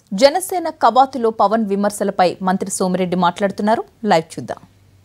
జనసేన కవాతులో పవన్ విమర్శలపై మంత్రి సోమిరెడ్డి మాట్లాడుతున్నారు లైవ్ చూద్దాం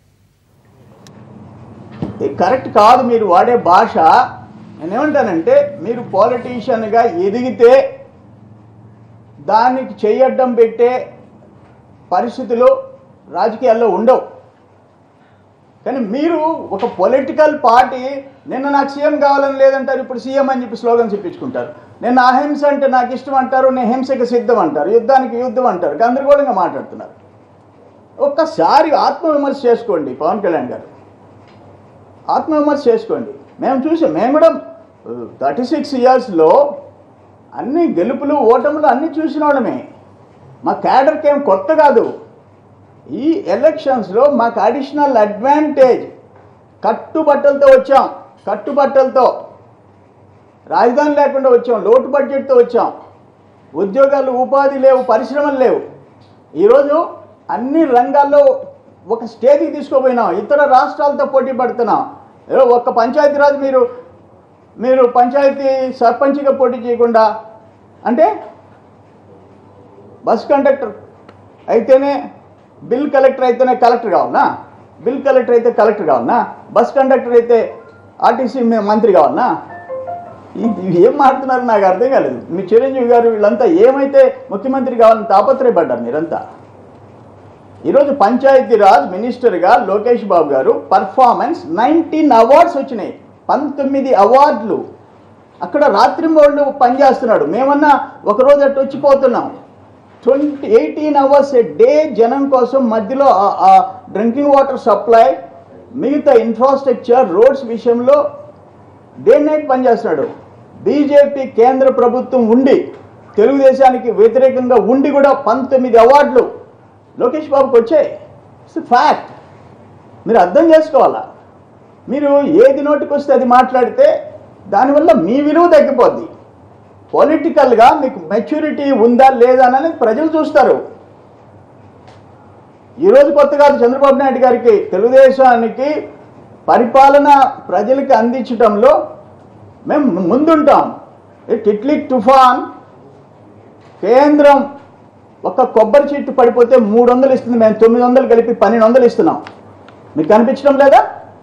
ఇది కరెక్ట్ కాదు మీరు వాడే భాష నేనేమంటానంటే మీరు పాలిటీషియన్గా ఎదిగితే దానికి చెయ్యడ్డం పెట్టే పరిస్థితులు రాజకీయాల్లో ఉండవు కానీ మీరు ఒక పొలిటికల్ పార్టీ నిన్న నాకు సీఎం కావాలని లేదంటారు ఇప్పుడు సీఎం అని చెప్పి స్లోగన్స్ ఇప్పించుకుంటారు నిన్న అహింస అంటే నాకు ఇష్టం అంటారు నేను హింసకి సిద్ధం అంటారు యుద్ధానికి యుద్ధం అంటారు గందరగోళంగా మాట్లాడుతున్నారు ఒక్కసారి ఆత్మవిమర్శ చేసుకోండి పవన్ కళ్యాణ్ గారు ఆత్మవిమర్శ చేసుకోండి మేము చూసాం మేము కూడా థర్టీ సిక్స్ ఇయర్స్లో అన్ని గెలుపులు ఓటములు అన్నీ చూసిన వాళ్ళమే మా క్యాడర్కి ఏం కొత్త కాదు ఈ ఎలక్షన్స్లో మాకు అడిషనల్ అడ్వాంటేజ్ కట్టుబట్టలతో వచ్చాం కట్టుబట్టలతో రాజధాని లేకుండా వచ్చాం లోటు బడ్జెట్తో వచ్చాం ఉద్యోగాలు ఉపాధి లేవు పరిశ్రమలు లేవు ఈరోజు అన్ని రంగాల్లో ఒక స్టేజ్కి తీసుకోపోయినాం ఇతర రాష్ట్రాలతో పోటీ పడుతున్నాం ఏదో ఒక్క పంచాయతీరాజ్ మీరు మీరు పంచాయతీ సర్పంచ్గా పోటీ చేయకుండా అంటే బస్ కండక్టర్ అయితేనే బిల్ కలెక్టర్ అయితేనే కలెక్టర్ కావాలనా బిల్ కలెక్టర్ అయితే కలెక్టర్ కావాలనా బస్ కండక్టర్ అయితే ఆర్టీసీ మంత్రి కావాలనా ఇది ఇవి ఏం మాట్లాడుతున్నారు నాకు అర్థం కాలేదు మీ చిరంజీవి గారు వీళ్ళంతా ఏమైతే ముఖ్యమంత్రి కావాలని తాపత్రయపడ్డారు మీరంతా ఈరోజు పంచాయతీరాజ్ మినిస్టర్గా లోకేష్ బాబు గారు పర్ఫార్మెన్స్ నైన్టీన్ అవార్డ్స్ వచ్చినాయి పంతొమ్మిది అవార్డులు అక్కడ రాత్రి వాళ్ళు పనిచేస్తున్నాడు మేమన్నా ఒకరోజు అటు వచ్చిపోతున్నాం twenty eighteen hours a day జనం కోసం మధ్యలో డ్రింకింగ్ వాటర్ సప్లై మిగతా ఇన్ఫ్రాస్ట్రక్చర్ రోడ్స్ విషయంలో డే నైట్ పనిచేస్తున్నాడు బీజేపీ కేంద్ర ప్రభుత్వం ఉండి తెలుగుదేశానికి వ్యతిరేకంగా ఉండి కూడా పంతొమ్మిది అవార్డులు లోకేష్ బాబుకి వచ్చాయి ఇట్స్ ఫ్యాక్ట్ మీరు అర్థం చేసుకోవాలా మీరు ఏది నోటికి వస్తే అది మాట్లాడితే దానివల్ల మీ విలువ తగ్గిపోద్ది పొలిటికల్గా మీకు మెచ్యూరిటీ ఉందా లేదా అనేది ప్రజలు చూస్తారు ఈరోజు కొత్త కాదు చంద్రబాబు నాయుడు గారికి తెలుగుదేశానికి పరిపాలన ప్రజలకి అందించడంలో మేము ముందుంటాం ఈ టిట్లీ తుఫాన్ కేంద్రం ఒక కొబ్బరి చెట్టు పడిపోతే మూడు వందలు ఇస్తుంది మేము తొమ్మిది వందలు కలిపి పన్నెండు వందలు ఇస్తున్నాం మీకు కనిపించడం లేదా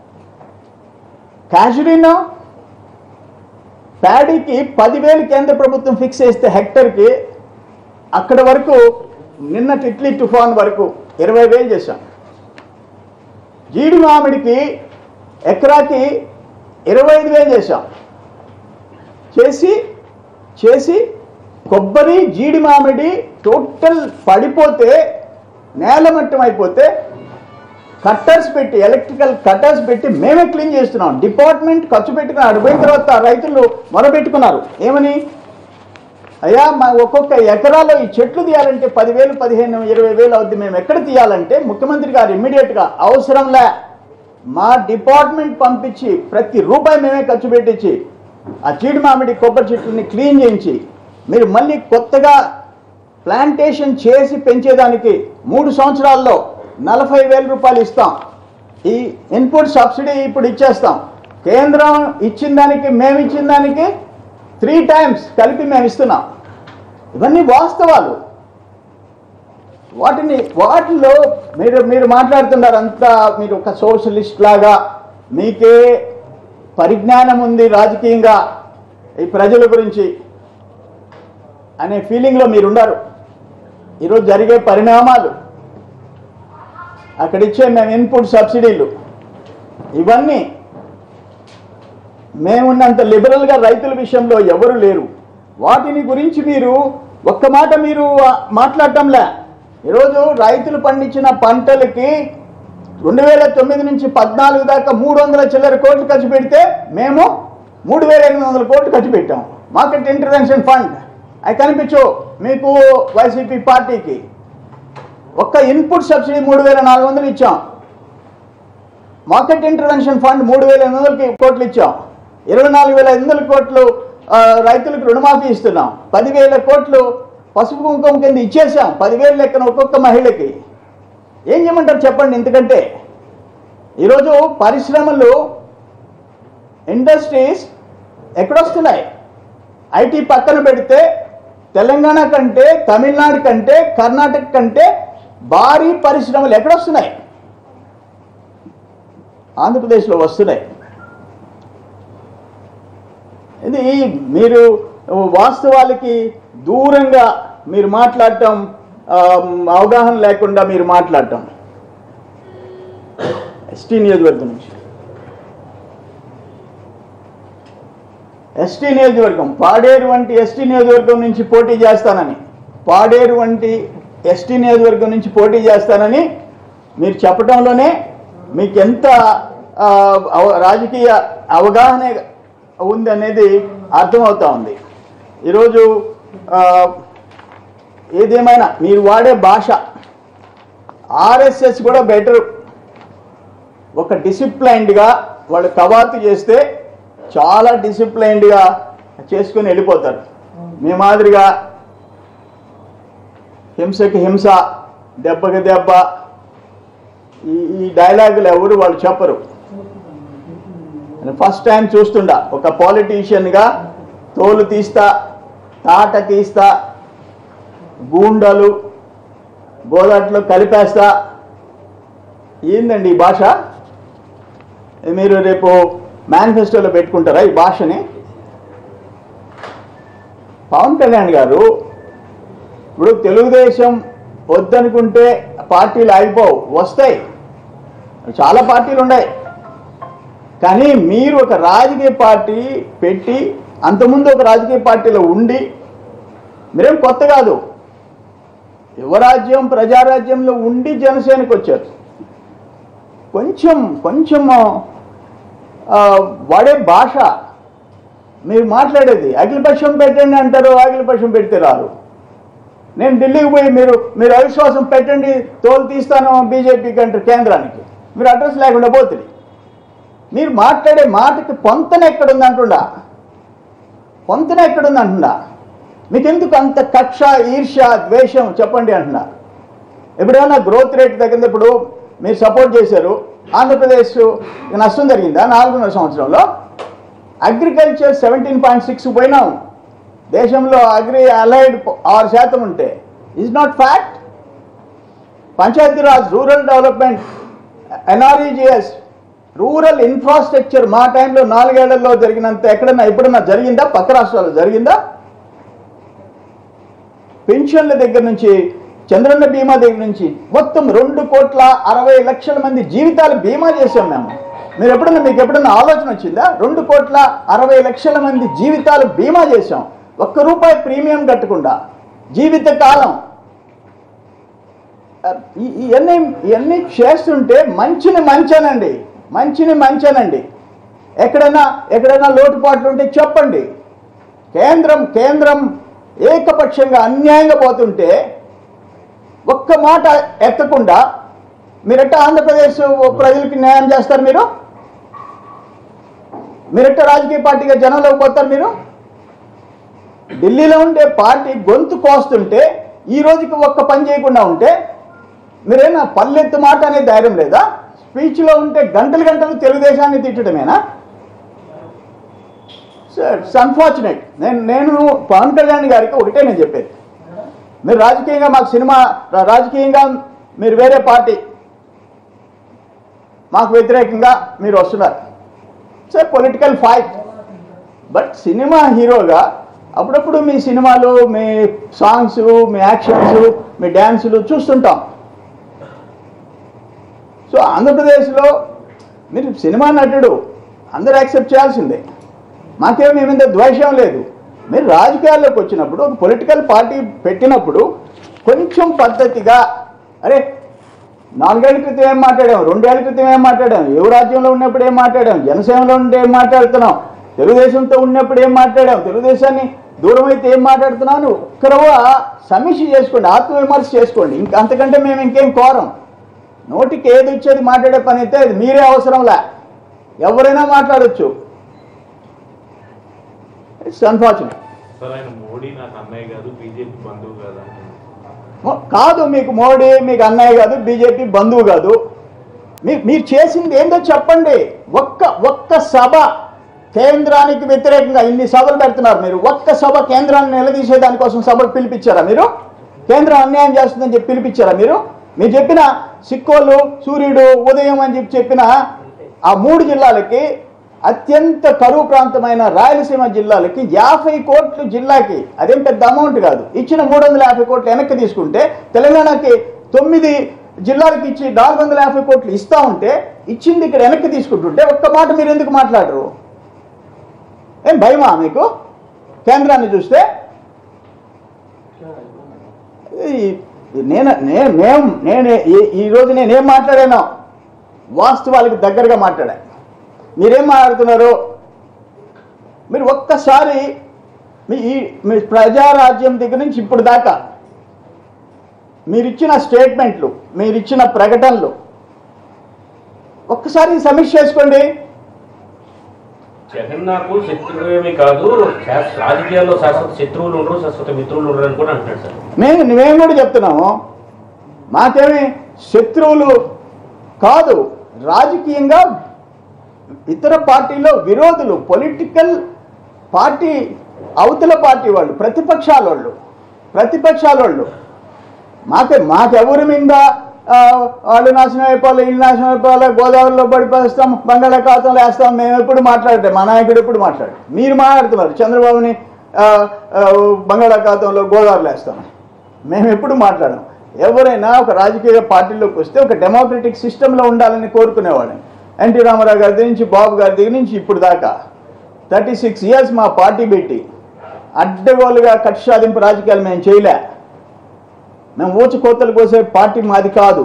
క్యాజురీనా ప్యాడీకి పదివేలు కేంద్ర ప్రభుత్వం ఫిక్స్ చేస్తే హెక్టర్కి అక్కడ వరకు నిన్న టిట్లీ తుఫాన్ వరకు ఇరవై వేలు చేశాం జీడి మామిడికి ఎకరాకి ఇరవై ఐదు వేలు చేశాం చేసి చేసి కొబ్బరి జీడి మామిడి టోటల్ పడిపోతే నేలమట్టం అయిపోతే కట్టర్స్ పెట్టి ఎలక్ట్రికల్ కట్టర్స్ పెట్టి మేమే క్లీన్ చేస్తున్నాం డిపార్ట్మెంట్ ఖర్చు పెట్టుకుని అడిపోయిన తర్వాత రైతులు మొరపెట్టుకున్నారు ఏమని అయ్యా మా ఒక్కొక్క ఎకరాలో ఈ చెట్లు తీయాలంటే పదివేలు పదిహేను ఇరవై వేలు అవుద్ది మేము ఎక్కడ తీయాలంటే ముఖ్యమంత్రి గారు ఇమ్మీడియట్గా అవసరంలే మా డిపార్ట్మెంట్ పంపించి ప్రతి రూపాయి మేమే ఖర్చు పెట్టించి ఆ చీడి మామిడి కొబ్బరి చెట్లని క్లీన్ చేయించి మీరు మళ్ళీ కొత్తగా ప్లాంటేషన్ చేసి పెంచేదానికి మూడు సంవత్సరాల్లో నలభై వేల రూపాయలు ఇస్తాం ఈ ఇన్పుట్ సబ్సిడీ ఇప్పుడు ఇచ్చేస్తాం కేంద్రం ఇచ్చిన దానికి మేము ఇచ్చిన దానికి త్రీ టైమ్స్ కలిపి మేము ఇస్తున్నాం ఇవన్నీ వాస్తవాలు వాటిని వాటిలో మీరు మీరు మాట్లాడుతున్నారు అంతా మీరు ఒక సోషలిస్ట్ లాగా మీకే పరిజ్ఞానం ఉంది రాజకీయంగా ఈ ప్రజల గురించి అనే ఫీలింగ్లో మీరున్నారు ఈరోజు జరిగే పరిణామాలు అక్కడిచ్చే మేము ఇన్పుట్ సబ్సిడీలు ఇవన్నీ మేమున్నంత లిబరల్గా రైతుల విషయంలో ఎవరు లేరు వాటిని గురించి మీరు ఒక్క మాట మీరు ఆ, మాట్లాడటంలే ఈరోజు రైతులు పండించిన పంటలకి రెండు వేల తొమ్మిది నుంచి పద్నాలుగు దాకా మూడు వందల చిల్లర కోట్లు ఖర్చు పెడితే మేము మూడు వేల ఎనిమిది వందల కోట్లు ఖర్చు పెట్టాం మార్కెట్ ఇంటర్వెన్షన్ ఫండ్ అవి కనిపించు మీకు వైసీపీ పార్టీకి ఒక్క ఇన్పుట్ సబ్సిడీ మూడు వేల నాలుగు వందలు ఇచ్చాం మార్కెట్ ఇంటర్వెన్షన్ ఫండ్ మూడు వేల ఎనిమిది వందలకి కోట్లు ఇచ్చాం ఇరవై నాలుగు వేల ఐదు వందల కోట్లు ఆ, రైతులకు రుణమాఫీ ఇస్తున్నాం పదివేల కోట్లు పసుపు కుంకుమ కింద ఇచ్చేసాం పదివేల లెక్కన ఒక్కొక్క మహిళకి ఏం చేయమంటారు చెప్పండి ఎందుకంటే ఈరోజు పరిశ్రమలు ఇండస్ట్రీస్ ఎక్కడొస్తున్నాయి ఐటీ పక్కన పెడితే తెలంగాణ కంటే తమిళనాడు కంటే కర్ణాటక కంటే భారీ పరిశ్రమలు ఎక్కడొస్తున్నాయి ఆంధ్రప్రదేశ్లో వస్తున్నాయి ఇది మీరు వాస్తవాలకి దూరంగా మీరు మాట్లాడటం ఆ, అవగాహన లేకుండా మీరు మాట్లాడటం ఎస్టీ నియోజకవర్గం నుంచి ఎస్టీ నియోజకవర్గం పాడేరు వంటి ఎస్టీ నియోజకవర్గం నుంచి పోటీ చేస్తానని పాడేరు వంటి ఎస్టీ నియోజకవర్గం నుంచి పోటీ చేస్తానని మీరు చెప్పడంలోనే మీకు ఎంత ఆ, అవ- రాజకీయ అవగాహన ఉంది అనేది అర్థమవుతా ఉంది ఈరోజు ఆ, ఏదేమైనా మీరు వాడే భాష ఆర్ఎస్ఎస్ కూడా బెటర్ ఒక డిసిప్లైన్డ్గా వాళ్ళు కవాతు చేస్తే చాలా డిసిప్లైన్డ్గా చేసుకుని వెళ్ళిపోతారు మీ మాదిరిగా హింసకి హింస దెబ్బకి దెబ్బ ఈ ఈ డైలాగులు ఎవరు వాళ్ళు చెప్పరు ఫస్ట్ టైం చూస్తుండా ఒక పాలిటీషియన్గా తోలు తీస్తా తాట తీస్తా గూండాలు గోదాట్లో కలిపేస్తా ఏందండి ఈ భాష మీరు రేపు మేనిఫెస్టోలో పెట్టుకుంటారా ఈ భాషని పవన్ కళ్యాణ్ గారు ఇప్పుడు తెలుగుదేశం వద్దనుకుంటే పార్టీలు ఆగిపోవు వస్తాయి చాలా పార్టీలు ఉన్నాయి కానీ మీరు ఒక రాజకీయ పార్టీ పెట్టి అంతకుముందు ఒక రాజకీయ పార్టీలో ఉండి మీరేం కొత్త కాదు యువరాజ్యం ప్రజారాజ్యంలో ఉండి జనసేనకు వచ్చారు కొంచెం కొంచెం ఆ, వాడే భాష మీరు మాట్లాడేది అఖిలపక్షం పెట్టండి అంటారు అఖిలపక్షం పెడితే రారు నేను ఢిల్లీకి పోయి మీరు మీరు అవిశ్వాసం పెట్టండి తోలు తీస్తాను బీజేపీకి అంటారు కేంద్రానికి మీరు అడ్రస్ లేకుండా పోతుంది మీరు మాట్లాడే మాటకి పొంతన ఎక్కడుంది అంటుండా పొంతన ఎక్కడుంది అంటుండా మీకు ఎందుకు అంత కక్ష ఈర్ష్య ద్వేషం చెప్పండి అంటున్నా ఎప్పుడైనా గ్రోత్ రేట్ తగ్గినప్పుడు మీరు సపోర్ట్ చేశారు ఆంధ్రప్రదేశ్ నష్టం జరిగిందా నాలుగున్నర సంవత్సరంలో అగ్రికల్చర్ సెవెంటీన్ పాయింట్ సిక్స్ పోయినాం దేశంలో అగ్రి అలైడ్ ఆరు శాతం ఉంటే is not fact Panchayati Raj rural development NREGS rural infrastructure మా టైంలో నాలుగేళ్లలో జరిగినంత ఎక్కడన్నా ఎప్పుడన్నా జరిగిందా పక్క రాష్ట్రాల్లో జరిగిందా పెన్షన్ల దగ్గర నుంచి చంద్రన్న బీమా దగ్గర నుంచి మొత్తం రెండు కోట్ల అరవై లక్షల మంది జీవితాలు బీమా చేశాం మేము మీరు ఎప్పుడన్నా మీకు ఎప్పుడన్నా ఆలోచన వచ్చిందా రెండు కోట్ల అరవై లక్షల మంది జీవితాలు బీమా చేశాం ఒక్క రూపాయి ప్రీమియం కట్టకుండా జీవిత కాలం ఈ- ఇవన్నీ ఇవన్నీ చేస్తుంటే మంచిని మంచానండి మంచిని మంచానండి ఎక్కడైనా ఎక్కడైనా లోటుపాట్లు ఉంటే చెప్పండి కేంద్రం కేంద్రం ఏకపక్షంగా అన్యాయంగా పోతుంటే ఒక్క మాట ఎత్తకుండా మీరెట్ట ఆంధ్రప్రదేశ్ ప్రజలకి న్యాయం చేస్తారు మీరు మీరెట్ట రాజకీయ పార్టీగా జనంలోకి పోతారు మీరు ఢిల్లీలో ఉండే పార్టీ గొంతు కోస్తుంటే ఈ రోజుకి ఒక్క పని చేయకుండా ఉంటే మీరేనా పల్లెత్తు మాట అనే ధైర్యం లేదా స్పీచ్లో ఉంటే గంటలు గంటలు తెలుగుదేశాన్ని తిట్టడమేనా సార్ ఇట్స్ అన్ఫార్చునేట్ నేను నేను పవన్ కళ్యాణ్ గారికి ఒకటే నేను చెప్పేది మీరు రాజకీయంగా మాకు సినిమా రా- రాజకీయంగా మీరు వేరే పార్టీ మాకు వ్యతిరేకంగా మీరు వస్తున్నారు sir political fight but cinema హీరోగా అప్పుడప్పుడు మీ సినిమాలు మీ సాంగ్స్ మీ యాక్షన్స్ మీ డ్యాన్సులు చూస్తుంటాం సో ఆంధ్రప్రదేశ్లో మీరు సినిమా నటుడు అందరూ యాక్సెప్ట్ చేయాల్సిందే మాకేం మీ మీద ద్వేషం లేదు మీరు రాజకీయాల్లోకి వచ్చినప్పుడు ఒక పొలిటికల్ పార్టీ పెట్టినప్పుడు కొంచెం పద్ధతిగా అరే నాలుగేళ్ల క్రితం ఏం మాట్లాడాం రెండేళ్ల క్రితం ఏం మాట్లాడాం ఏ రాజ్యంలో ఉన్నప్పుడు ఏం మాట్లాడాం జనసేనలో ఉంటే ఏం మాట్లాడుతున్నాం తెలుగుదేశంతో ఉన్నప్పుడు ఏం మాట్లాడాం తెలుగుదేశాన్ని దూరం అయితే ఏం మాట్లాడుతున్నాం అని ఒక్కరవ సమీక్ష చేసుకోండి ఆత్మవిమర్శ చేసుకోండి ఇంకా అంతకంటే మేము ఇంకేం కోరం నోటికి ఏది వచ్చేది మాట్లాడే పని అయితే అది మీరే అవసరంలా ఎవరైనా మాట్లాడొచ్చు ఇట్స్ అన్ఫార్చునేట్ సార్ ఆయన మోడీ నాకు అన్నయ్య కాదు బీజేపీ బంధువు కాదు అంటున్నారు మొ- కాదు మీకు మోడీ మీకు అన్నయ్య కాదు బీజేపీ బంధువు కాదు మీ మీరు చేసింది ఏందో చెప్పండి ఒక్క ఒక్క సభ కేంద్రానికి వ్యతిరేకంగా ఇన్ని సభలు పెడుతున్నారు మీరు ఒక్క సభ కేంద్రాన్ని నిలదీసే దానికోసం సభలు పిలిపించారా మీరు కేంద్రం అన్యాయం చేస్తుందని చెప్పి పిలిపించారా మీరు మీరు చెప్పిన సిక్కోలు సూర్యుడు ఉదయం అని చెప్పి చెప్పిన ఆ మూడు జిల్లాలకి అత్యంత కరువు ప్రాంతమైన రాయలసీమ జిల్లాలకి యాభై కోట్లు జిల్లాకి అదేం పెద్ద అమౌంట్ కాదు ఇచ్చిన మూడు వందల యాభై కోట్లు వెనక్కి తీసుకుంటే తెలంగాణకి తొమ్మిది జిల్లాలకు ఇచ్చి నాలుగు వందల యాభై కోట్లు ఇస్తా ఉంటే ఇచ్చింది ఇక్కడ వెనక్కి తీసుకుంటుంటే ఒక్క మాట మీరు ఎందుకు మాట్లాడరు ఏం భయమా మీకు కేంద్రాన్ని చూస్తే ఈ- నేను నేను మేము నేను ఈ- ఈరోజు నేనేం మాట్లాడానో వాస్తవాలకు దగ్గరగా మాట్లాడా మీరేం మాట్లాడుతున్నారు మీరు ఒక్కసారి మీ ఈ మీ ప్రజారాజ్యం దగ్గర నుంచి ఇప్పుడు దాకా మీరిచ్చిన స్టేట్మెంట్లు మీరిచ్చిన ప్రకటనలు ఒక్కసారి సమీక్ష చేసుకోండి జగన్ నాకు శత్రువేమి కాదు శాస్- రాజకీయాల్లో శాశ్వత శత్రువులు ఉండరు శాశ్వత మిత్రులు ఉండరు అని కూడా అంటున్నాడు సార్ మేము మేము కూడా చెప్తున్నాము మాకేమి శత్రువులు కాదు రాజకీయంగా ఇతర పార్టీలో విరోధులు పొలిటికల్ పార్టీ అవతల పార్టీ వాళ్ళు ప్రతిపక్షాల వాళ్ళు ప్రతిపక్షాల వాళ్ళు మాకే మాకెవరి మీద ఆ, వాళ్ళు నాశనం అయిపోవాలి వీళ్ళు నాశనం అయిపోవాలి గోదావరిలో పడిపోస్తాం బంగాళాఖాతంలో వేస్తాం మేము ఎప్పుడు మాట్లాడటే మా నాయకుడు ఎప్పుడు మాట్లాడు మీరు మాట్లాడుతున్నారు చంద్రబాబుని ఆ, ఆ, బంగాళాఖాతంలో గోదావరిలో వేస్తామని మేము ఎప్పుడు మాట్లాడాం ఎవరైనా ఒక రాజకీయ పార్టీలోకి వస్తే ఒక డెమోక్రటిక్ సిస్టంలో ఉండాలని కోరుకునేవాళ్ళని ఎన్టీ రామారావు గారి దగ్గర నుంచి బాబు గారి దగ్గర నుంచి ఇప్పుడు దాకా థర్టీ సిక్స్ ఇయర్స్ మా పార్టీ పెట్టి అడ్డగోలుగా కక్ష సాధింపు రాజకీయాలు మేము చేయలే మేము ఊచ కోతలు కోసే పార్టీ మాది కాదు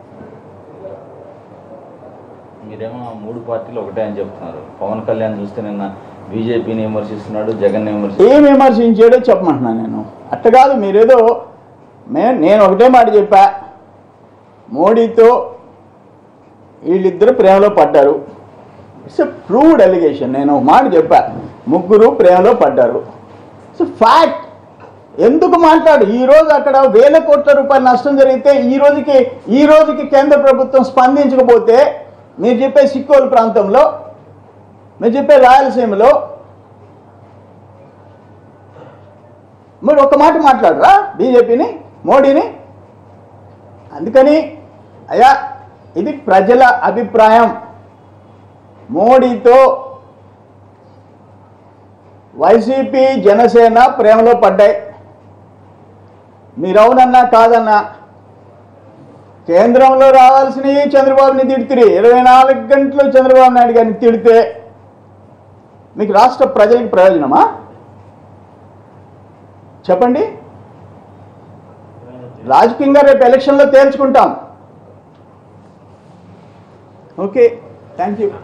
మీరేమో ఆ మూడు పార్టీలు ఒకటే అని చెప్తున్నారు పవన్ కళ్యాణ్ చూస్తే నిన్న బీజేపీని విమర్శిస్తున్నాడు జగన్ విమర్శిస్తున్నాడు ఏం విమర్శించాడో చెప్పమంటున్నాను నేను అట్ట కాదు మీరేదో మే నేను ఒకటే మాట చెప్పా మోడీతో వీళ్ళిద్దరు ప్రేమలో పడ్డారు ఇట్స్ ఎ ప్రూవ్డ్ ఎలిగేషన్ నేను ఒక మాట చెప్పా ముగ్గురు ప్రేమలో పడ్డారు ఇట్స్ ఫ్యాక్ట్ ఎందుకు మాట్లాడు ఈ రోజు అక్కడ వేల కోట్ల రూపాయల నష్టం జరిగితే ఈ రోజుకి ఈ రోజుకి కేంద్ర ప్రభుత్వం స్పందించకపోతే మీరు చెప్పే సిక్కోలు ప్రాంతంలో మీరు చెప్పే రాయలసీమలో మరి ఒక మాట మాట్లాడరా బీజేపీని మోడీని అందుకని అయ్యా ఇది ప్రజల అభిప్రాయం మోడీతో వైసీపీ జనసేన ప్రేమలో పడ్డాయి మీరు అవునన్నా కాదన్నా కేంద్రంలో రావాల్సినవి చంద్రబాబుని తిడుతురి ఇరవై నాలుగు గంటలు చంద్రబాబు నాయుడు గారిని తిడితే మీకు రాష్ట్ర ప్రజలకు ప్రయోజనమా చెప్పండి రాజకీయంగా రేపు ఎలక్షన్లో తేల్చుకుంటాం ఓకే థ్యాంక్ యూ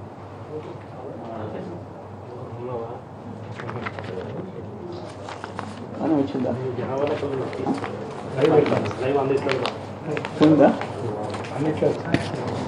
అని వచ్చిందా లైవ్ అందిస్తాను ఉందా అన్నిట్లో